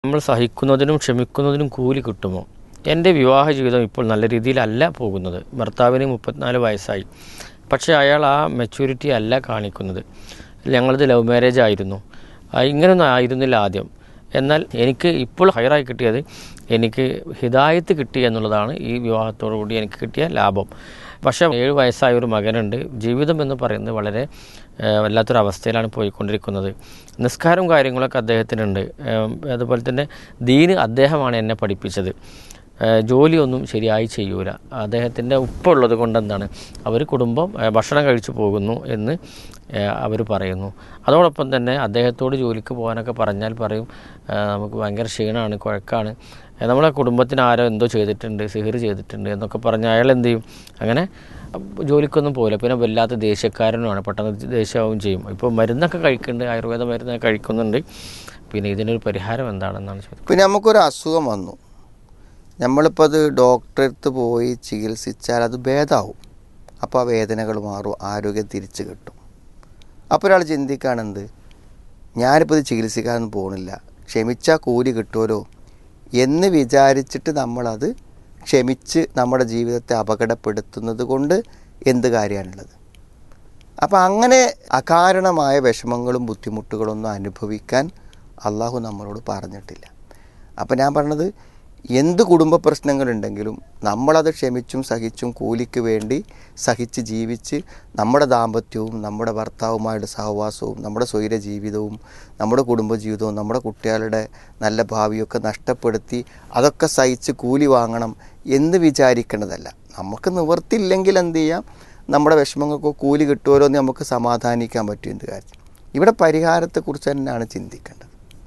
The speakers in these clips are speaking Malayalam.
നമ്മൾ സഹിക്കുന്നതിനും ക്ഷമിക്കുന്നതിനും കൂലി കിട്ടുമോ എൻ്റെ വിവാഹ ജീവിതം ഇപ്പോൾ നല്ല രീതിയിലല്ല പോകുന്നത് ഭർത്താവിന് മുപ്പത്തിനാല് വയസ്സായി പക്ഷേ അയാൾ ആ മെച്യൂരിറ്റി അല്ല കാണിക്കുന്നത് ഞങ്ങളത് ലവ് മാരേജ് ആയിരുന്നു ആ, ഇങ്ങനെയൊന്നും ആയിരുന്നില്ല ആദ്യം എന്നാൽ എനിക്ക് ഇപ്പോൾ ഹയറായി കിട്ടിയത് എനിക്ക് ഹിദായത്ത് കിട്ടി എന്നുള്ളതാണ് ഈ വിവാഹത്തോടു കൂടി എനിക്ക് കിട്ടിയ ലാഭം പക്ഷേ ഏഴ് വയസ്സായ ഒരു മകനുണ്ട് ജീവിതം എന്ന് പറയുന്നത് വളരെ ഏഹ്, വല്ലാത്തൊരു അവസ്ഥയിലാണ് പോയിക്കൊണ്ടിരിക്കുന്നത് നിസ്കാരവും കാര്യങ്ങളൊക്കെ അദ്ദേഹത്തിനുണ്ട് ഏഹ്, അതുപോലെ തന്നെ ദീന് അദ്ദേഹമാണ് എന്നെ പഠിപ്പിച്ചത് ഏഹ്, ജോലിയൊന്നും ശരിയായി ചെയ്യൂല അദ്ദേഹത്തിൻ്റെ ഉപ്പുള്ളത് കൊണ്ട് എന്താണ് അവർ കുടുംബം ഏഹ്, ഭക്ഷണം കഴിച്ചു പോകുന്നു എന്ന് അവർ പറയുന്നു അതോടൊപ്പം തന്നെ അദ്ദേഹത്തോട് ജോലിക്ക് പോകാനൊക്കെ പറഞ്ഞാൽ പറയും ഏഹ്, നമുക്ക് ഭയങ്കര ക്ഷീണമാണ് കുഴക്കാണ് ഏഹ്, നമ്മളെ കുടുംബത്തിന് ആരോ എന്തോ ചെയ്തിട്ടുണ്ട് സിഹിർ ചെയ്തിട്ടുണ്ട് എന്നൊക്കെ പറഞ്ഞ് അയാൾ എന്ത് ചെയ്യും അങ്ങനെ അഹ് ജോലിക്കൊന്നും പോകില്ല പിന്നെ വല്ലാത്ത ദേഷ്യക്കാരനുമാണ് പെട്ടെന്ന് ദേഷ്യമാവും ചെയ്യും ഇപ്പോൾ മരുന്നൊക്കെ കഴിക്കുന്നുണ്ട് ആയുർവേദ മരുന്നൊക്കെ കഴിക്കുന്നുണ്ട് പിന്നെ ഇതിനൊരു പരിഹാരം എന്താണെന്നാണ് ചോദിക്കുന്നത് പിന്നെ നമുക്കൊരു അസുഖം വന്നു നമ്മളിപ്പോൾ അത് ഡോക്ടറെ അടുത്ത് പോയി ചികിത്സിച്ചാൽ അത് ഭേദമാവും അപ്പോൾ ആ വേദനകൾ മാറും ആരോഗ്യം തിരിച്ചു കിട്ടും അപ്പോൾ ഒരാൾ ചിന്തിക്കുകയാണെന്ത് ഞാനിപ്പോൾ ഇത് ചികിത്സിക്കാനൊന്നും പോകണില്ല ക്ഷമിച്ചാൽ കൂലി കിട്ടുമല്ലോ എന്ന് വിചാരിച്ചിട്ട് നമ്മളത് ക്ഷമിച്ച് നമ്മുടെ ജീവിതത്തെ അപകടപ്പെടുത്തുന്നത് കൊണ്ട് എന്ത് കാര്യമാണുള്ളത് അപ്പോൾ അങ്ങനെ അകാരണമായ വിഷമങ്ങളും ബുദ്ധിമുട്ടുകളൊന്നും അനുഭവിക്കാൻ അള്ളാഹു നമ്മളോട് പറഞ്ഞിട്ടില്ല അപ്പോൾ ഞാൻ പറഞ്ഞത് എന്ത് കുടുംബ പ്രശ്നങ്ങളുണ്ടെങ്കിലും നമ്മളത് ക്ഷമിച്ചും സഹിച്ചും കൂലിക്ക് വേണ്ടി സഹിച്ച് ജീവിച്ച് നമ്മുടെ ദാമ്പത്യവും നമ്മുടെ ഭർത്താവുമായുള്ള സഹവാസവും നമ്മുടെ സ്വൈര ജീവിതവും നമ്മുടെ കുടുംബജീവിതവും നമ്മുടെ കുട്ടികളുടെ നല്ല ഭാവിയൊക്കെ നഷ്ടപ്പെടുത്തി അതൊക്കെ സഹിച്ച് കൂലി വാങ്ങണം എന്ന് വിചാരിക്കേണ്ടതല്ല നമുക്ക് നിവർത്തില്ലെങ്കിൽ എന്ത് ചെയ്യാം നമ്മുടെ വിഷമങ്ങൾക്ക് കൂലി കിട്ടുമല്ലോ എന്ന് നമുക്ക് സമാധാനിക്കാൻ പറ്റും എന്ത് കാര്യം ഇവിടെ പരിഹാരത്തെക്കുറിച്ച് തന്നെയാണ് ചിന്തിക്കേണ്ടത്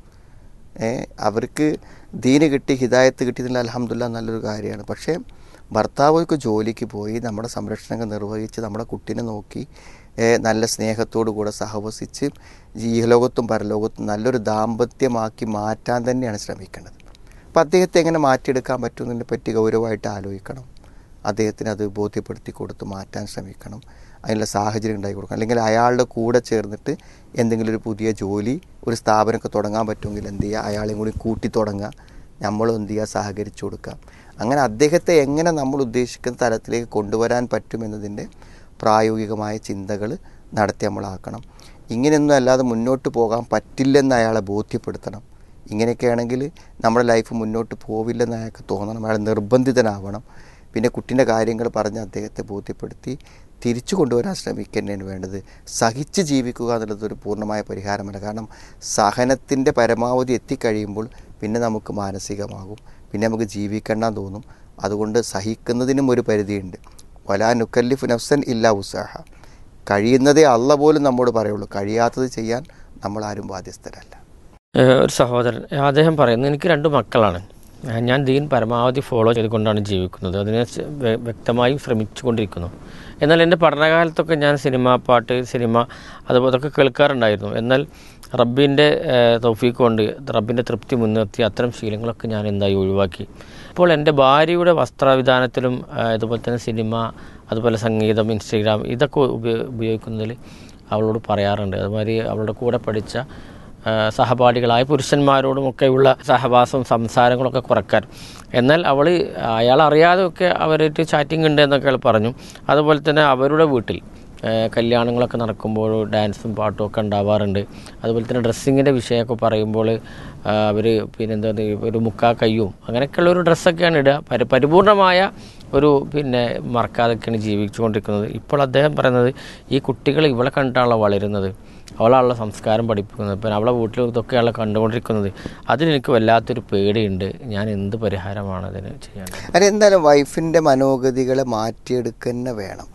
ഏ, അവർക്ക് ദീന് കിട്ടി ഹിദായത്ത് കിട്ടിയതിൽ അലഹമില്ല നല്ലൊരു കാര്യമാണ് പക്ഷേ ഭർത്താവൊക്കെ ജോലിക്ക് പോയി നമ്മുടെ സംരക്ഷണങ്ങൾ നിർവഹിച്ച് നമ്മുടെ കുട്ടീനെ നോക്കി ഏ, നല്ല സ്നേഹത്തോടു കൂടെ സഹവസിച്ച് ഈഹലോകത്തും പരലോകത്തും നല്ലൊരു ദാമ്പത്യമാക്കി മാറ്റാൻ തന്നെയാണ് ശ്രമിക്കേണ്ടത് അപ്പം അദ്ദേഹത്തെ എങ്ങനെ മാറ്റിയെടുക്കാൻ പറ്റുന്നതിനെ പറ്റി ഗൗരവമായിട്ട് ആലോചിക്കണം അദ്ദേഹത്തിന് അത് ബോധ്യപ്പെടുത്തി കൊടുത്ത് മാറ്റാൻ ശ്രമിക്കണം അതിനുള്ള സാഹചര്യം ഉണ്ടാക്കി കൊടുക്കണം അല്ലെങ്കിൽ അയാളുടെ കൂടെ ചേർന്നിട്ട് എന്തെങ്കിലും ഒരു പുതിയ ജോലി ഒരു സ്ഥാപനമൊക്കെ തുടങ്ങാൻ പറ്റുമെങ്കിൽ എന്ത് ചെയ്യുക അയാളെയും കൂടി കൂട്ടി തുടങ്ങുക നമ്മളും എന്ത് ചെയ്യുക സഹകരിച്ചു കൊടുക്കുക അങ്ങനെ അദ്ദേഹത്തെ എങ്ങനെ നമ്മൾ ഉദ്ദേശിക്കുന്ന തലത്തിലേക്ക് കൊണ്ടുവരാൻ പറ്റുമെന്നതിൻ്റെ പ്രായോഗികമായ ചിന്തകൾ നടത്തി നമ്മളാക്കണം ഇങ്ങനെയൊന്നും അല്ലാതെ മുന്നോട്ട് പോകാൻ പറ്റില്ലെന്ന് അയാളെ ബോധ്യപ്പെടുത്തണം ഇങ്ങനെയൊക്കെയാണെങ്കിൽ നമ്മുടെ ലൈഫ് മുന്നോട്ട് പോവില്ലെന്ന് അയാൾക്ക് തോന്നണം അയാൾ നിർബന്ധിതനാവണം പിന്നെ കുട്ടീൻ്റെ കാര്യങ്ങൾ പറഞ്ഞ് അദ്ദേഹത്തെ ബോധ്യപ്പെടുത്തി തിരിച്ചു കൊണ്ടുവരാൻ ശ്രമിക്കുക തന്നെയാണ് വേണ്ടത് സഹിച്ച് ജീവിക്കുക എന്നുള്ളത് ഒരു പൂർണ്ണമായ പരിഹാരമല്ല കാരണം സഹനത്തിൻ്റെ പരമാവധി എത്തിക്കഴിയുമ്പോൾ പിന്നെ നമുക്ക് മാനസികമാകും പിന്നെ നമുക്ക് ജീവിക്കണ്ടെന്ന് തോന്നും അതുകൊണ്ട് സഹിക്കുന്നതിനും ഒരു പരിധിയുണ്ട് വലാ നുക്കല്ലിഫ് നഫ്സൻ ഇല്ല ഉത്സാഹ കഴിയുന്നതേ അല്ല പോലും നമ്മോട് പറയുള്ളൂ കഴിയാത്തത് ചെയ്യാൻ നമ്മളാരും ബാധ്യസ്ഥരല്ല ഏഹ് ഒരു സഹോദരൻ അദ്ദേഹം പറയുന്നു എനിക്ക് രണ്ട് മക്കളാണ് ഏഹ് ഞാൻ ദീൻ പരമാവധി ഫോളോ ചെയ്തുകൊണ്ടാണ് ജീവിക്കുന്നത് അതിനെ സ് വ്യ- വ്യക്തമായും ശ്രമിച്ചുകൊണ്ടിരിക്കുന്നു എന്നാൽ എൻ്റെ പഠനകാലത്തൊക്കെ ഞാൻ സിനിമ പാട്ട് സിനിമ അതുപോലെ അതൊക്കെ കേൾക്കാറുണ്ടായിരുന്നു എന്നാൽ റബ്ബിൻ്റെ തൗഫീക്ക് കൊണ്ട് റബ്ബിൻ്റെ തൃപ്തി മുൻനിർത്തി അത്തരം ശീലങ്ങളൊക്കെ ഞാൻ എന്തായി ഒഴിവാക്കി ഇപ്പോൾ എൻ്റെ ഭാര്യയുടെ വസ്ത്രവിധാനത്തിലും ഏഹ് അതുപോലെ തന്നെ സിനിമ അതുപോലെ സംഗീതം ഇൻസ്റ്റഗ്രാം ഇതൊക്കെ ഉപയോ- ഉപയോഗിക്കുന്നതിൽ അവളോട് പറയാറുണ്ട് അതുമാതിരി അവളുടെ കൂടെ പഠിച്ച ആ, സഹപാഠികളായ പുരുഷന്മാരോടുമൊക്കെയുള്ള സഹവാസവും സംസാരങ്ങളൊക്കെ കുറക്കാൻ എന്നാൽ അവൾ അയാൾ അറിയാതെയൊക്കെ അവരായിട്ട് ചാറ്റിംഗ് ഉണ്ട് എന്നൊക്കെ അയാൾ പറഞ്ഞു അതുപോലെ തന്നെ അവരുടെ വീട്ടിൽ ആ, കല്യാണങ്ങളൊക്കെ നടക്കുമ്പോൾ ഡാൻസും പാട്ടും ഒക്കെ ഉണ്ടാവാറുണ്ട് അതുപോലെ തന്നെ ഡ്രസ്സിങ്ങിൻ്റെ വിഷയമൊക്കെ പറയുമ്പോൾ അവർ പിന്നെന്താ ഒരു മുക്കാ കയ്യും അങ്ങനെയൊക്കെയുള്ള ഒരു ഡ്രസ്സൊക്കെയാണ് ഇടുക പരി പരിപൂർണമായ ഒരു പിന്നെ മറക്കാതൊക്കെയാണ് ജീവിച്ചുകൊണ്ടിരിക്കുന്നത് ഇപ്പോൾ അദ്ദേഹം പറയുന്നത് ഈ കുട്ടികൾ ഇവളെ കണ്ടിട്ടാണല്ലോ വളരുന്നത് അവളാണല്ലോ സംസ്കാരം പഠിപ്പിക്കുന്നത് പിന്നെ അവളെ വീട്ടിൽ ഇതൊക്കെയാണല്ലോ കണ്ടുകൊണ്ടിരിക്കുന്നത് അതിലെനിക്ക് വല്ലാത്തൊരു പേടിയുണ്ട് ഞാൻ എന്ത് പരിഹാരമാണ് അതിന് ചെയ്യേണ്ടത് അത് എന്തായാലും വൈഫിൻ്റെ മനോഗതികളെ മാറ്റിയെടുക്കുക തന്നെ വേണം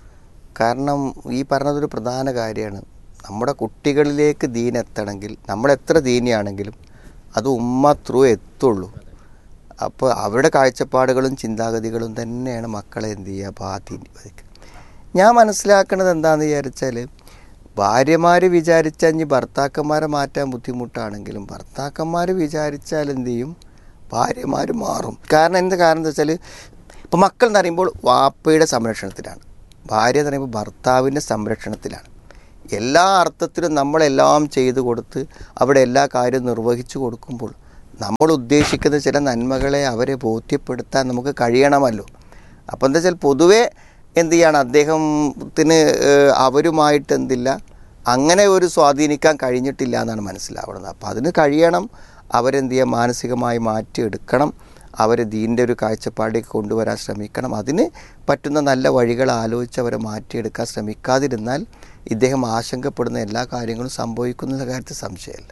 കാരണം ഈ പറഞ്ഞതൊരു പ്രധാന കാര്യമാണ് നമ്മുടെ കുട്ടികളിലേക്ക് ദീൻ എത്തണമെങ്കിൽ നമ്മൾ എത്ര ദീനിയാണെങ്കിലും അത് ഉമ്മ ത്രൂ എത്തുള്ളൂ അപ്പോൾ അവരുടെ കാഴ്ചപ്പാടുകളും ചിന്താഗതികളും തന്നെയാണ് മക്കളെ എന്ത് ചെയ്യുക ബാധിക്കുക ഞാൻ മനസ്സിലാക്കുന്നത് എന്താണെന്ന് വിചാരിച്ചാൽ ഭാര്യമാർ വിചാരിച്ചാൽ ഇനി ഭർത്താക്കന്മാരെ മാറ്റാൻ ബുദ്ധിമുട്ടാണെങ്കിലും ഭർത്താക്കന്മാർ വിചാരിച്ചാൽ എന്ത് ചെയ്യും ഭാര്യമാർ മാറും കാരണം എന്ത് കാരണം എന്താ വെച്ചാൽ ഇപ്പോൾ മക്കൾ എന്ന് പറയുമ്പോൾ വാപ്പയുടെ സംരക്ഷണത്തിലാണ് ഭാര്യ എന്ന് പറയുമ്പോൾ ഭർത്താവിൻ്റെ സംരക്ഷണത്തിലാണ് എല്ലാ അർത്ഥത്തിലും നമ്മളെല്ലാം ചെയ്തു കൊടുത്ത് അവിടെ എല്ലാ കാര്യവും നിർവഹിച്ചു കൊടുക്കുമ്പോൾ നമ്മൾ ഉദ്ദേശിക്കുന്ന ചില നന്മകളെ അവരെ ബോധ്യപ്പെടുത്താൻ നമുക്ക് കഴിയണമല്ലോ അപ്പോൾ എന്താ വെച്ചാൽ പൊതുവേ എന്ത് ചെയ്യാണ് അദ്ദേഹത്തിന് ഏഹ്, അവരുമായിട്ട് എന്തില്ല അങ്ങനെ ഒരു സ്വാധീനിക്കാൻ കഴിഞ്ഞിട്ടില്ല എന്നാണ് മനസ്സിലാവുന്നത് അപ്പോൾ അതിന് കഴിയണം അവരെന്ത് ചെയ്യുക മാനസികമായി മാറ്റിയെടുക്കണം അവരെ ദീൻ്റെ ഒരു കാഴ്ചപ്പാടിലേക്ക് കൊണ്ടുവരാൻ ശ്രമിക്കണം അതിന് പറ്റുന്ന നല്ല വഴികൾ ആലോചിച്ച് അവരെ മാറ്റിയെടുക്കാൻ ശ്രമിക്കാതിരുന്നാൽ ഇദ്ദേഹം ആശങ്കപ്പെടുന്ന എല്ലാ കാര്യങ്ങളും സംഭവിക്കുന്ന കാര്യത്തിൽ സംശയമില്ല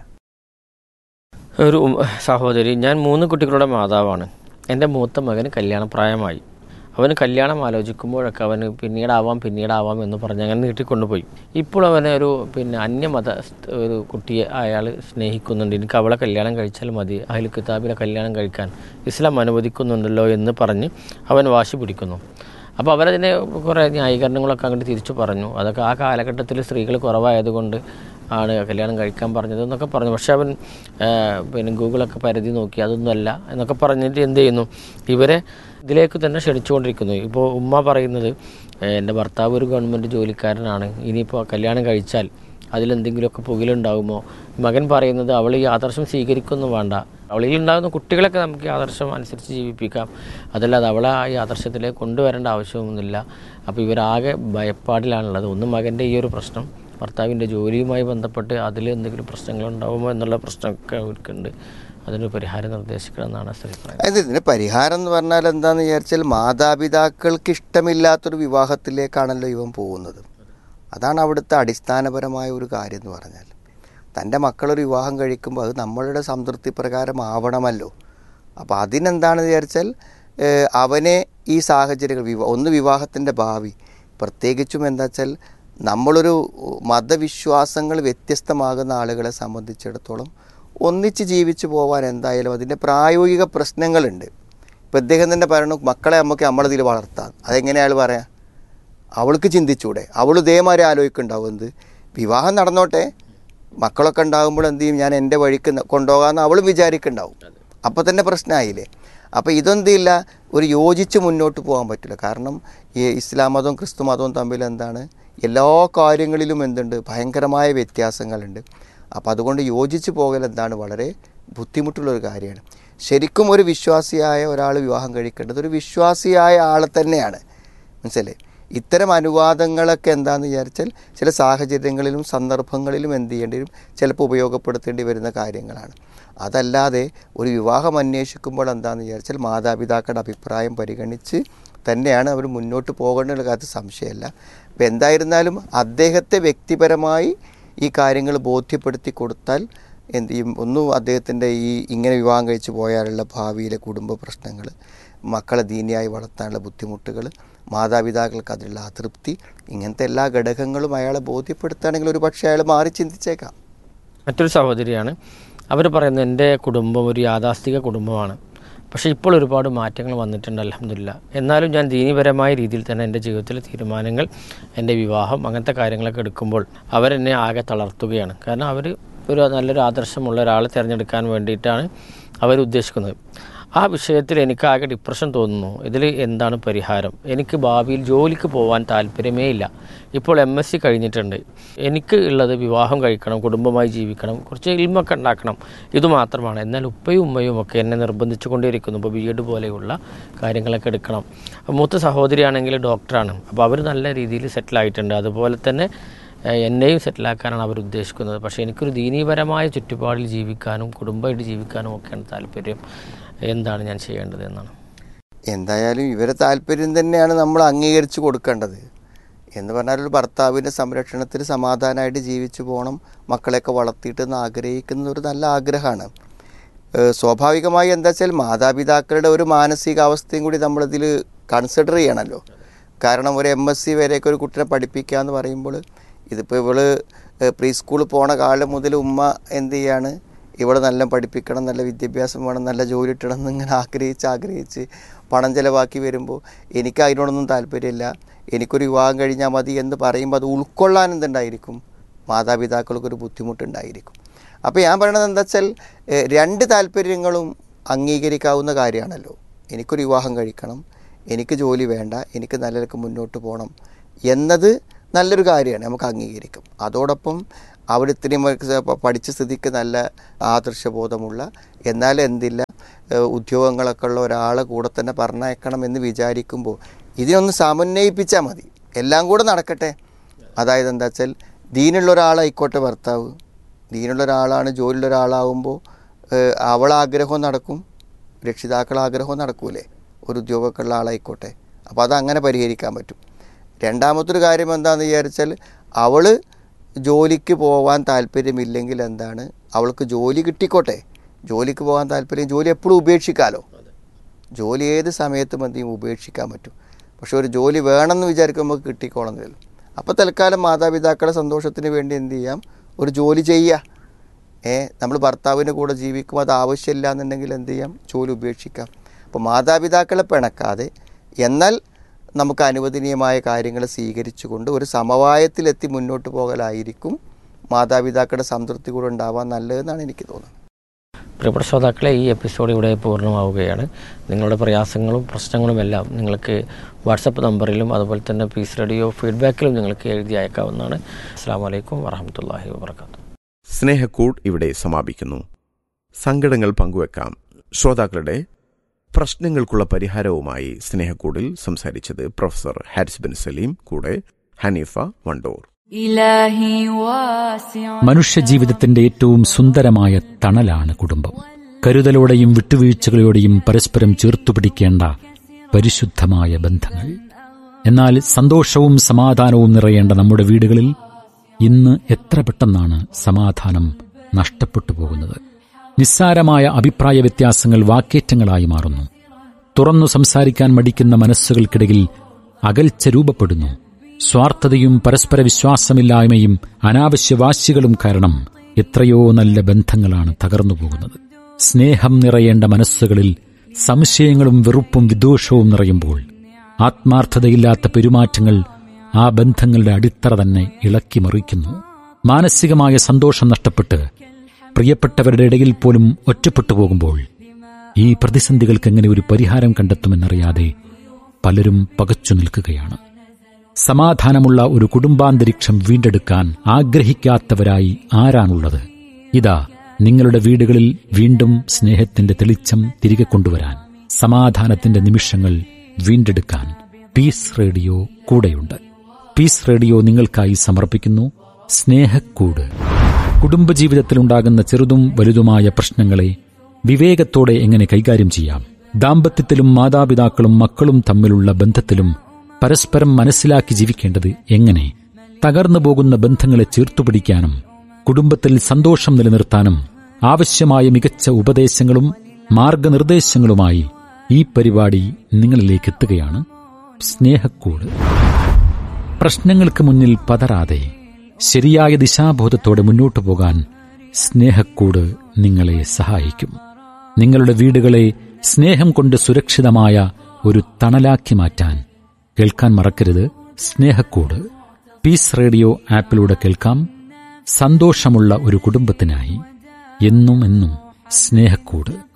ഒരു ഉം- സഹോദരി ഞാൻ മൂന്ന് കുട്ടികളുടെ മാതാവാണ് എൻ്റെ മൂത്ത മകന് കല്യാണപ്രായമായി അവന് കല്യാണം ആലോചിക്കുമ്പോഴൊക്കെ അവന് പിന്നീടാവാം പിന്നീടാവാം എന്ന് പറഞ്ഞ് അങ്ങനെ നീട്ടിക്കൊണ്ടുപോയി ഇപ്പോൾ അവനെ ഒരു പിന്നെ അന്യമത സ്- ഒരു കുട്ടിയെ അയാൾ സ്നേഹിക്കുന്നുണ്ട് എനിക്ക് അവളെ കല്യാണം കഴിച്ചാൽ മതി അഹിൽ കിതാബിലെ കല്യാണം കഴിക്കാൻ ഇസ്ലാം അനുവദിക്കുന്നുണ്ടല്ലോ എന്ന് പറഞ്ഞ് അവൻ വാശി പിടിക്കുന്നു അപ്പോൾ അവരതിനെ കുറേ ന്യായീകരണങ്ങളൊക്കെ അങ്ങോട്ട് തിരിച്ചു പറഞ്ഞു അതൊക്കെ ആ കാലഘട്ടത്തിൽ സ്ത്രീകൾ കുറവായതുകൊണ്ട് ആണ് കല്യാണം കഴിക്കാൻ പറഞ്ഞത് എന്നൊക്കെ പറഞ്ഞു പക്ഷെ അവൻ ആ, പിന്നെ ഗൂഗിളൊക്കെ പരിധി നോക്കി അതൊന്നുമല്ല എന്നൊക്കെ പറഞ്ഞിട്ട് എന്ത് ചെയ്യുന്നു ഇവരെ ഇതിലേക്ക് തന്നെ ക്ഷണിച്ചുകൊണ്ടിരിക്കുന്നു ഇപ്പോൾ ഉമ്മ പറയുന്നത് "ഏ, എൻ്റെ ഭർത്താവ് ഒരു ഗവൺമെൻറ് ജോലിക്കാരനാണ് ഇനിയിപ്പോൾ കല്യാണം കഴിച്ചാൽ അതിലെന്തെങ്കിലുമൊക്കെ പുകിലുണ്ടാകുമോ മകൻ പറയുന്നത് അവൾ ഈ ആദർശം സ്വീകരിക്കൊന്നും വേണ്ട അവളിൽ ഉണ്ടാകുന്ന കുട്ടികളൊക്കെ നമുക്ക് ഈ ആദർശം അനുസരിച്ച് ജീവിപ്പിക്കാം അതല്ലാതെ അവളെ ഈ ആദർശത്തിലേക്ക് കൊണ്ടുവരേണ്ട ആവശ്യമൊന്നുമില്ല അപ്പോൾ ഇവരാകെ ഭയപ്പാടിലാണുള്ളത് ഒന്ന് മകൻ്റെ ഈ ഒരു പ്രശ്നം ഭർത്താവിൻ്റെ ജോലിയുമായി ബന്ധപ്പെട്ട് അതിൽ എന്തെങ്കിലും പ്രശ്നങ്ങൾ ഉണ്ടാകുമോ എന്നുള്ള പ്രശ്നമൊക്കെ അവർക്കുണ്ട് അതിനൊരു പരിഹാരം നിർദ്ദേശിക്കണം എന്നാണ് അഭിപ്രായം അതായത് ഇതിന് പരിഹാരം എന്ന് പറഞ്ഞാൽ എന്താണെന്ന് വിചാരിച്ചാൽ മാതാപിതാക്കൾക്ക് ഇഷ്ടമില്ലാത്തൊരു വിവാഹത്തിലേക്കാണല്ലോ ഇവൻ പോകുന്നത് അതാണ് അവിടുത്തെ അടിസ്ഥാനപരമായ ഒരു കാര്യം എന്ന് പറഞ്ഞാൽ തൻ്റെ മക്കളൊരു വിവാഹം കഴിക്കുമ്പോൾ അത് നമ്മളുടെ സംതൃപ്തി പ്രകാരം ആവണമല്ലോ അപ്പോൾ അതിനെന്താണെന്ന് വിചാരിച്ചാൽ ഏഹ്, അവനെ ഈ സാഹചര്യങ്ങൾ വിവാ ഒന്ന് വിവാഹത്തിൻ്റെ ഭാവി പ്രത്യേകിച്ചും എന്താ വെച്ചാൽ നമ്മളൊരു മതവിശ്വാസങ്ങൾ വ്യത്യസ്തമാകുന്ന ആളുകളെ സംബന്ധിച്ചിടത്തോളം ഒന്നിച്ച് ജീവിച്ചു പോകാൻ എന്തായാലും അതിൻ്റെ പ്രായോഗിക പ്രശ്നങ്ങളുണ്ട് ഇപ്പം ഇദ്ദേഹം തന്നെ പറയണു മക്കളെ നമുക്ക് നമ്മളതിൽ വളർത്താം അതെങ്ങനെ അയാൾ പറയാം അവൾക്ക് ചിന്തിച്ചൂടെ അവൾ ഇതേമാതിരി ആലോചിക്കുന്നുണ്ടാവും എന്ത് വിവാഹം നടന്നോട്ടെ മക്കളൊക്കെ ഉണ്ടാകുമ്പോൾ എന്ത് ചെയ്യും ഞാൻ എൻ്റെ വഴിക്ക് ന- കൊണ്ടുപോകാമെന്ന് അവളും വിചാരിക്കുന്നുണ്ടാവും അപ്പോൾ തന്നെ പ്രശ്നമായില്ലേ അപ്പോൾ ഇതൊന്തില്ല ഒരു യോജിച്ച് മുന്നോട്ട് പോകാൻ പറ്റില്ല കാരണം ഈ ഇസ്ലാം മതവും ക്രിസ്തു മതവും തമ്മിൽ എന്താണ് എല്ലാ കാര്യങ്ങളിലും എന്തുണ്ട് ഭയങ്കരമായ വ്യത്യാസങ്ങളുണ്ട് അപ്പോൾ അതുകൊണ്ട് യോജിച്ച് പോകൽ എന്താണ് വളരെ ബുദ്ധിമുട്ടുള്ളൊരു കാര്യമാണ് ശരിക്കും ഒരു വിശ്വാസിയായ ഒരാൾ വിവാഹം കഴിക്കേണ്ടത് ഒരു വിശ്വാസിയായ ആളെ തന്നെയാണ് മനസ്സിലേ ഇത്തരം അനുവാദങ്ങളൊക്കെ എന്താണെന്ന് വിചാരിച്ചാൽ ചില സാഹചര്യങ്ങളിലും സന്ദർഭങ്ങളിലും എന്ത് ചെയ്യേണ്ടി വരും ചിലപ്പോൾ ഉപയോഗപ്പെടുത്തേണ്ടി വരുന്ന കാര്യങ്ങളാണ് അതല്ലാതെ ഒരു വിവാഹം അന്വേഷിക്കുമ്പോൾ എന്താണെന്ന് വിചാരിച്ചാൽ മാതാപിതാക്കളുടെ അഭിപ്രായം പരിഗണിച്ച് തന്നെയാണ് അവർ മുന്നോട്ട് പോകേണ്ട കാര്യത്തിൽ സംശയമല്ല അപ്പം എന്തായിരുന്നാലും അദ്ദേഹത്തെ വ്യക്തിപരമായി ഈ കാര്യങ്ങൾ ബോധ്യപ്പെടുത്തി കൊടുത്താൽ എന്ത് ചെയ്യും ഒന്നും അദ്ദേഹത്തിൻ്റെ ഈ ഇങ്ങനെ വിവാഹം കഴിച്ച് പോയാലുള്ള ഭാവിയിലെ കുടുംബ പ്രശ്നങ്ങൾ മക്കളെ ദീനിയായി വളർത്താനുള്ള ബുദ്ധിമുട്ടുകൾ മാതാപിതാക്കൾക്ക് അതിലുള്ള അതൃപ്തി ഇങ്ങനത്തെ എല്ലാ ഘടകങ്ങളും അയാളെ ബോധ്യപ്പെടുത്തുകയാണെങ്കിൽ ഒരു പക്ഷേ അയാൾ മാറി ചിന്തിച്ചേക്കാം മറ്റൊരു സഹോദരിയാണ് അവർ പറയുന്നത് എൻ്റെ കുടുംബം ഒരു യാഥാസ്ഥിക കുടുംബമാണ് പക്ഷേ ഇപ്പോൾ ഒരുപാട് മാറ്റങ്ങൾ വന്നിട്ടുണ്ട് അലഹമില്ല എന്നാലും ഞാൻ ദീനീപരമായ രീതിയിൽ തന്നെ എൻ്റെ ജീവിതത്തിലെ തീരുമാനങ്ങൾ എൻ്റെ വിവാഹം അങ്ങനത്തെ കാര്യങ്ങളൊക്കെ എടുക്കുമ്പോൾ അവരെന്നെ ആകെ തളർത്തുകയാണ് കാരണം അവർ ഒരു നല്ലൊരു ആദർശമുള്ള ഒരാളെ തിരഞ്ഞെടുക്കാൻ വേണ്ടിയിട്ടാണ് അവർ ഉദ്ദേശിക്കുന്നത് ആ വിഷയത്തിൽ എനിക്ക് ആകെ ഡിപ്രഷൻ തോന്നുന്നു ഇതിൽ എന്താണ് പരിഹാരം എനിക്ക് ഭാവിയിൽ ജോലിക്ക് പോകാൻ താല്പര്യമേ ഇല്ല ഇപ്പോൾ എം എസ് സി കഴിഞ്ഞിട്ടുണ്ട് എനിക്ക് ഉള്ളത് വിവാഹം കഴിക്കണം കുടുംബമായി ജീവിക്കണം കുറച്ച് ഇൽമൊക്കെ ഉണ്ടാക്കണം ഇത് മാത്രമാണ് എന്നാൽ ഉപ്പയും ഉമ്മയും ഒക്കെ എന്നെ നിർബന്ധിച്ചു കൊണ്ടേയിരിക്കുന്നു ഇപ്പോൾ ബി എഡ് പോലെയുള്ള കാര്യങ്ങളൊക്കെ എടുക്കണം മൂത്ത സഹോദരിയാണെങ്കിൽ ഡോക്ടറാണ് അപ്പോൾ അവർ നല്ല രീതിയിൽ സെറ്റിലായിട്ടുണ്ട് അതുപോലെ തന്നെ ഏഹ് എന്നെയും സെറ്റിലാക്കാനാണ് അവർ ഉദ്ദേശിക്കുന്നത് പക്ഷേ എനിക്കൊരു ദീനീപരമായ ചുറ്റുപാടിൽ ജീവിക്കാനും കുടുംബമായിട്ട് ജീവിക്കാനും ഒക്കെയാണ് താല്പര്യം എന്താണ് ഞാൻ ചെയ്യേണ്ടത് എന്നാണ് എന്തായാലും ഇവരെ താല്പര്യം തന്നെയാണ് നമ്മൾ അംഗീകരിച്ച് കൊടുക്കേണ്ടത് എന്ന് പറഞ്ഞാൽ ഒരു ഭർത്താവിൻ്റെ സംരക്ഷണത്തിൽ സമാധാനമായിട്ട് ജീവിച്ചു പോകണം മക്കളെയൊക്കെ വളർത്തിയിട്ടെന്ന് ആഗ്രഹിക്കുന്ന ഒരു നല്ല ആഗ്രഹമാണ് ഏഹ് സ്വാഭാവികമായി എന്താ വെച്ചാൽ മാതാപിതാക്കളുടെ ഒരു മാനസികാവസ്ഥയും കൂടി നമ്മളിതിൽ കൺസിഡർ ചെയ്യണമല്ലോ കാരണം ഒരു എം എസ് സി വരെയൊക്കെ ഒരു കുട്ടിനെ പഠിപ്പിക്കുക എന്ന് പറയുമ്പോൾ ഇതിപ്പോൾ ഇവള് പ്രീ സ്കൂളിൽ പോണ കാലം മുതൽ ഉമ്മ എന്ത് ചെയ്യാണ് ഇവളെ നല്ല പഠിപ്പിക്കണം നല്ല വിദ്യാഭ്യാസം വേണം നല്ല ജോലി കിട്ടണം എന്നിങ്ങനെ ആഗ്രഹിച്ച് ആഗ്രഹിച്ച് പണം ചിലവാക്കി വരുമ്പോൾ എനിക്ക് അതിനോടൊന്നും താല്പര്യമില്ല എനിക്കൊരു വിവാഹം കഴിഞ്ഞാൽ മതി എന്ന് പറയുമ്പോൾ അത് ഉൾക്കൊള്ളാൻ എന്തുണ്ടായിരിക്കും മാതാപിതാക്കൾക്കൊരു ബുദ്ധിമുട്ടുണ്ടായിരിക്കും അപ്പോൾ ഞാൻ പറയണത് എന്താ വെച്ചാൽ ഏഹ്, രണ്ട് താല്പര്യങ്ങളും അംഗീകരിക്കാവുന്ന കാര്യമാണല്ലോ എനിക്കൊരു വിവാഹം കഴിക്കണം എനിക്ക് ജോലി വേണ്ട എനിക്ക് നല്ല നിലക്ക് മുന്നോട്ട് പോകണം എന്നത് നല്ലൊരു കാര്യമാണ് നമുക്ക് അംഗീകരിക്കും അതോടൊപ്പം അവിടെ ഇത്രയും വർക്ക് പ- പഠിച്ച സ്ഥിതിക്ക് നല്ല ആദർശബോധമുള്ള എന്നാൽ എന്തില്ല ഏഹ് ഉദ്യോഗങ്ങളൊക്കെ ഉള്ള ഒരാളെ കൂടെ തന്നെ പറഞ്ഞയക്കണം എന്ന് വിചാരിക്കുമ്പോൾ ഇതിനൊന്ന് സമന്വയിപ്പിച്ചാൽ മതി എല്ലാം കൂടെ നടക്കട്ടെ അതായത് എന്താ വെച്ചാൽ ദീനുള്ള ഒരാളായിക്കോട്ടെ ഭർത്താവ് ദീനുള്ള ഒരാളാണ് ജോലിയുള്ള ഒരാളാവുമ്പോൾ അവളെ ആഗ്രഹവും നടക്കും രക്ഷിതാക്കളെ ആഗ്രഹവും നടക്കൂലേ ഒരു ഉദ്യോഗമൊക്കെ ഉള്ള ആളായിക്കോട്ടെ അപ്പോൾ അതങ്ങനെ പരിഹരിക്കാൻ പറ്റും രണ്ടാമത്തൊരു കാര്യം എന്താണെന്ന് വിചാരിച്ചാൽ അവൾ ജോലിക്ക് പോകാൻ താല്പര്യമില്ലെങ്കിൽ എന്താണ് അവൾക്ക് ജോലി കിട്ടിക്കോട്ടെ ജോലിക്ക് പോകാൻ താല്പര്യം ജോലി എപ്പോഴും ഉപേക്ഷിക്കാമല്ലോ ജോലി ഏത് സമയത്തും എന്തെയും ഉപേക്ഷിക്കാൻ പറ്റും പക്ഷെ ഒരു ജോലി വേണമെന്ന് വിചാരിക്കുമ്പോൾ നമുക്ക് കിട്ടിക്കോളന്നില്ലല്ലോ അപ്പോൾ തൽക്കാലം മാതാപിതാക്കളുടെ സന്തോഷത്തിന് വേണ്ടി എന്ത് ചെയ്യാം ഒരു ജോലി ചെയ്യുക ഏ നമ്മൾ ഭർത്താവിൻ്റെ കൂടെ ജീവിക്കും അത് ആവശ്യമില്ല എന്നുണ്ടെങ്കിൽ എന്ത് ചെയ്യാം ജോലി ഉപേക്ഷിക്കാം അപ്പോൾ മാതാപിതാക്കളെ പിണക്കാതെ എന്നാൽ നമുക്ക് അനുവദനീയമായ കാര്യങ്ങൾ സ്വീകരിച്ചുകൊണ്ട് ഒരു സമവായത്തിലെത്തി മുന്നോട്ട് പോകലായിരിക്കും മാതാപിതാക്കളുടെ സംതൃപ്തി കൂടെ ഉണ്ടാവാൻ നല്ലതെന്നാണ് എനിക്ക് തോന്നുന്നത് പ്രിയപ്പെട്ട ശ്രോതാക്കളെ ഈ എപ്പിസോഡ് ഇവിടെ പൂർണ്ണമാവുകയാണ് നിങ്ങളുടെ പ്രയാസങ്ങളും പ്രശ്നങ്ങളും എല്ലാം നിങ്ങൾക്ക് വാട്സപ്പ് നമ്പറിലും അതുപോലെ തന്നെ പീസ് റേഡിയോ ഫീഡ്ബാക്കിലും നിങ്ങൾക്ക് എഴുതി അയക്കാവുന്നതാണ് അസ്സാം വലൈക്കും വറഹമത്തല്ലാഹി വാബർക്കാത്തു സ്നേഹക്കൂട് ഇവിടെ സമാപിക്കുന്നു സങ്കടങ്ങൾ പങ്കുവെക്കാം ശ്രോതാക്കളുടെ പ്രശ്നങ്ങൾക്കുള്ള പരിഹാരവുമായി സ്നേഹക്കൂടിൽ സംസാരിച്ചത് പ്രൊഫസർ ഹാരിസ് ബിൻ സലീം കൂടെ ഹനീഫ വണ്ടൂർ إلهي واسع മനുഷ്യജീവിതത്തിന്റെ ഏറ്റവും സുന്ദരമായ തണലാണ് കുടുംബം കരുതലോടെയും വിട്ടുവീഴ്ചകളോടെയും പരസ്പരം ചേർത്തുപിടിക്കേണ്ട പരിശുദ്ധമായ ബന്ധങ്ങൾ എന്നാൽ സന്തോഷവും സമാധാനവും നിറയേണ്ട നമ്മുടെ വീടുകളിൽ ഇന്ന് എത്ര പെട്ടെന്നാണ് സമാധാനം നഷ്ടപ്പെട്ടു പോകുന്നത് നിസ്സാരമായ അഭിപ്രായ വ്യത്യാസങ്ങൾ വാക്കേറ്റങ്ങളായി മാറുന്നു തുറന്നു സംസാരിക്കാൻ മടിക്കുന്ന മനസ്സുകൾക്കിടയിൽ അകൽച്ച രൂപപ്പെടുന്നു സ്വാർത്ഥതയും പരസ്പര വിശ്വാസമില്ലായ്മയും അനാവശ്യ വാശികളും കാരണം എത്രയോ നല്ല ബന്ധങ്ങളാണ് തകർന്നു പോകുന്നത് സ്നേഹം നിറയേണ്ട മനസ്സുകളിൽ സംശയങ്ങളും വെറുപ്പും വിദ്വേഷവും നിറയുമ്പോൾ ആത്മാർത്ഥതയില്ലാത്ത പെരുമാറ്റങ്ങൾ ആ ബന്ധങ്ങളുടെ അടിത്തറ തന്നെ ഇളക്കി മറിക്കുന്നു മാനസികമായ സന്തോഷം നഷ്ടപ്പെട്ട് പ്രിയപ്പെട്ടവരുടെ ഇടയിൽ പോലും ഒറ്റപ്പെട്ടു പോകുമ്പോൾ ഈ പ്രതിസന്ധികൾക്ക് എങ്ങനെ ഒരു പരിഹാരം കണ്ടെത്തുമെന്നറിയാതെ പലരും പകച്ചു നിൽക്കുകയാണ് സമാധാനമുള്ള ഒരു കുടുംബാന്തരീക്ഷം വീണ്ടെടുക്കാൻ ആഗ്രഹിക്കാത്തവരായി ആരാണുള്ളത് ഇതാ നിങ്ങളുടെ വീടുകളിൽ വീണ്ടും സ്നേഹത്തിന്റെ തെളിച്ചം തിരികെ കൊണ്ടുവരാൻ സമാധാനത്തിന്റെ നിമിഷങ്ങൾ വീണ്ടെടുക്കാൻ പീസ് റേഡിയോ കൂടെയുണ്ട് പീസ് റേഡിയോ നിങ്ങൾക്കായി സമർപ്പിക്കുന്നു സ്നേഹക്കൂട് കുടുംബജീവിതത്തിലുണ്ടാകുന്ന ചെറുതും വലുതുമായ പ്രശ്നങ്ങളെ വിവേകത്തോടെ എങ്ങനെ കൈകാര്യം ചെയ്യാം ദാമ്പത്യത്തിലും മാതാപിതാക്കളും മക്കളും തമ്മിലുള്ള ബന്ധത്തിലും പരസ്പരം മനസ്സിലാക്കി ജീവിക്കേണ്ടത് എങ്ങനെ തകർന്നു പോകുന്ന ബന്ധങ്ങളെ ചേർത്തുപിടിക്കാനും കുടുംബത്തിൽ സന്തോഷം നിലനിർത്താനും ആവശ്യമായ മികച്ച ഉപദേശങ്ങളും മാർഗനിർദ്ദേശങ്ങളുമായി ഈ പരിപാടി നിങ്ങളിലേക്ക് എത്തുകയാണ് സ്നേഹക്കൂട് പ്രശ്നങ്ങൾക്ക് മുന്നിൽ പതറാതെ ശരിയായ ദിശാബോധത്തോടെ മുന്നോട്ടു പോകാൻ സ്നേഹക്കൂട് നിങ്ങളെ സഹായിക്കും നിങ്ങളുടെ വീടുകളെ സ്നേഹം കൊണ്ട് സുരക്ഷിതമായ ഒരു തണലാക്കി മാറ്റാൻ കേൾക്കാൻ മറക്കരുത് സ്നേഹക്കൂട് പീസ് റേഡിയോ ആപ്പിലൂടെ കേൾക്കാം സന്തോഷമുള്ള ഒരു കുടുംബത്തിനായി എന്നും എന്നും സ്നേഹക്കൂട്